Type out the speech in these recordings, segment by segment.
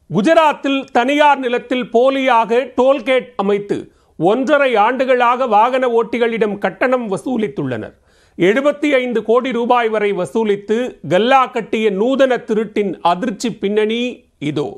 குஜராத்தில் தனியார் நிலத்தில் போலியாக டோல்கேட் அமைத்து ஒன்றரை ஆண்டுகளாக வாகன ஓட்டிகளிடம் கட்டணம் வசூலித்துள்ளனர் எழுபத்தி ஐந்து கோடி ரூபாய் வரை வசூலித்து கல்லா கட்டிய நூதன திருட்டின் அதிர்ச்சி பின்னணி இதோ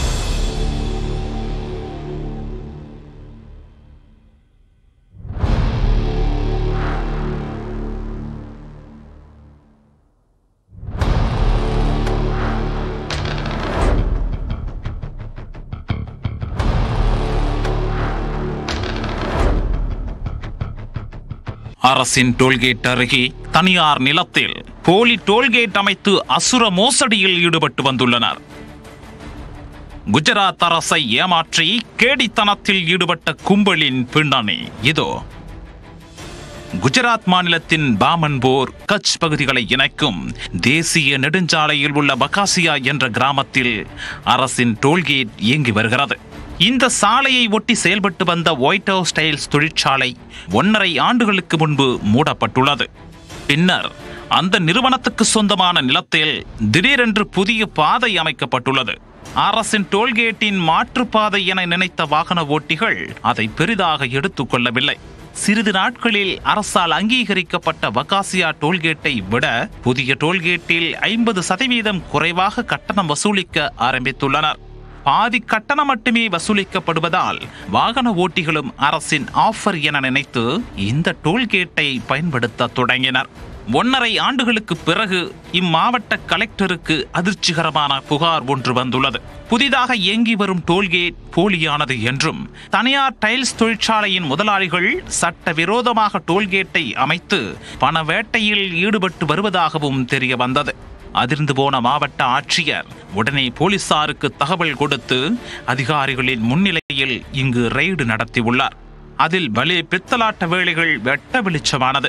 அரசின் டோல்கேட் அருகே தனியார் நிலத்தில் போலி டோல்கேட் அமைத்து அசுர மோசடியில் ஈடுபட்டு வந்துள்ளனர் குஜராத் அரசை ஏமாற்றி கேடித்தனத்தில் ஈடுபட்ட கும்பலின் பின்னணி இதோ குஜராத் மாநிலத்தின் பாமன்போர் கட்ச் பகுதிகளை இணைக்கும் தேசிய நெடுஞ்சாலையில் உள்ள பகாசியா என்ற கிராமத்தில் அரசின் டோல்கேட் இயங்கி வருகிறது இந்த சாலையை ஒட்டி செயல்பட்டு வந்த ஒயிட் ஹவுஸ் டைல்ஸ் தொழிற்சாலை ஒன்றரை ஆண்டுகளுக்கு முன்பு மூடப்பட்டுள்ளது பின்னர் அந்த நிறுவனத்துக்கு சொந்தமான நிலத்தில் திடீரென்று புதிய பாதை அமைக்கப்பட்டுள்ளது அரசின் டோல்கேட்டின் மாற்றுப்பாதை என நினைத்த வாகன ஓட்டிகள் அதை பெரிதாக எடுத்துக்கொள்ளவில்லை சிறிது நாட்களில் அரசால் அங்கீகரிக்கப்பட்ட வகாசியா டோல்கேட்டை விட புதிய டோல்கேட்டில் ஐம்பது சதவீதம் குறைவாக கட்டணம் வசூலிக்க ஆரம்பித்துள்ளனர் பாதி கட்டணம் மட்டுமே வசூலிக்கப்படுவதால் வாகன ஓட்டிகளும் அரசின் ஆஃபர் என நினைத்து இந்த டோல்கேட்டை பயன்படுத்த தொடங்கினர் ஒன்றரை ஆண்டுகளுக்கு பிறகு இம்மாவட்ட கலெக்டருக்கு அதிர்ச்சிகரமான புகார் ஒன்று வந்துள்ளது புதிதாக இயங்கி வரும் டோல்கேட் போலியானது என்றும் தனியார் டைல்ஸ் தொழிற்சாலையின் முதலாளிகள் சட்டவிரோதமாக டோல்கேட்டை அமைத்து பண வேட்டையில் ஈடுபட்டு வருவதாகவும் தெரிய வந்தது அதிர்ந்து போன மாவட்ட ஆட்சியர் உடனே போலீசாருக்கு தகவல் கொடுத்து அதிகாரிகளின் முன்னிலையில் இங்கு ரெய்டு நடத்தியுள்ளார் அதில் வலி பித்தலாட்ட வேலைகள் வெட்ட வெளிச்சமானது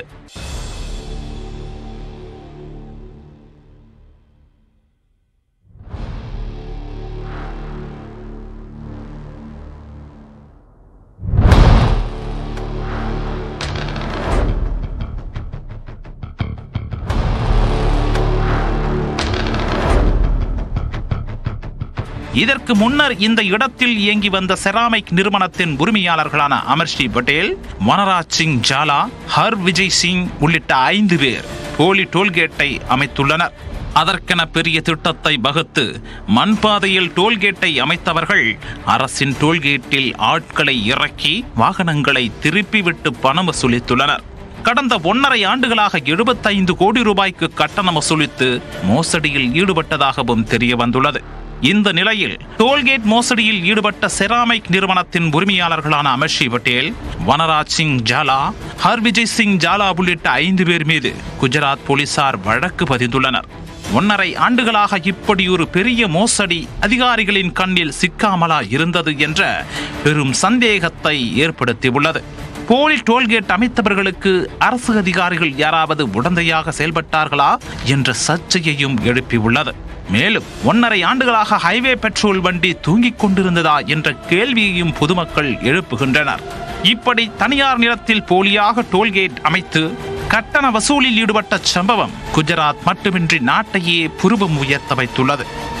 இதற்கு முன்னர் இந்த இடத்தில் இயங்கி வந்த செராமிக் நிறுவனத்தின் உரிமையாளர்களான அமர்ஸ்ரீ பட்டேல் வனராஜ் சிங் ஜாலா ஹர் விஜய் சிங் உள்ளிட்ட ஐந்து பேர் போலி டோல்கேட்டை அமைத்துள்ளனர் அதற்கென பெரிய திட்டத்தை வகுத்து மண்பாதையில் டோல்கேட்டை அமைத்தவர்கள் அரசின் டோல்கேட்டில் ஆட்களை இறக்கி வாகனங்களை திருப்பிவிட்டு பணம் வசூலித்துள்ளனர் கடந்த ஒன்றரை ஆண்டுகளாக எழுபத்தைந்து கோடி ரூபாய்க்கு கட்டணம் வசூலித்து மோசடியில் ஈடுபட்டதாகவும் தெரிய வந்துள்ளது இந்த நிலையில் டோல்கேட் மோசடியில் ஈடுபட்ட செராமிக் நிறுவனத்தின் உரிமையாளர்களான அமர்ஷி பட்டேல் வனராஜ் சிங் ஜாலா ஹர்விஜய் சிங் ஜாலா உள்ளிட்ட ஐந்து பேர் மீது குஜராத் போலீசார் வழக்கு பதிந்துள்ளனர் ஒன்றரை ஆண்டுகளாக இப்படி ஒரு பெரிய மோசடி அதிகாரிகளின் கண்ணில் சிக்காமலா இருந்தது என்ற பெரும் சந்தேகத்தை ஏற்படுத்தியுள்ளது போலி டோல்கேட் அமைத்தவர்களுக்கு அரசு அதிகாரிகள் யாராவது உடந்தையாக செயல்பட்டார்களா என்ற சர்ச்சையையும் எழுப்பியுள்ளது மேலும் ஒன்றரை ஆண்டுகளாக ஹைவே பெட்ரோல் வண்டி தூங்கிக் கொண்டிருந்ததா என்ற கேள்வியையும் பொதுமக்கள் எழுப்புகின்றனர் இப்படி தனியார் நிலத்தில் போலியாக டோல்கேட் அமைத்து கட்டண வசூலில் ஈடுபட்ட சம்பவம் குஜராத் மட்டுமின்றி நாட்டையே புருவம் உயர்த்த வைத்துள்ளது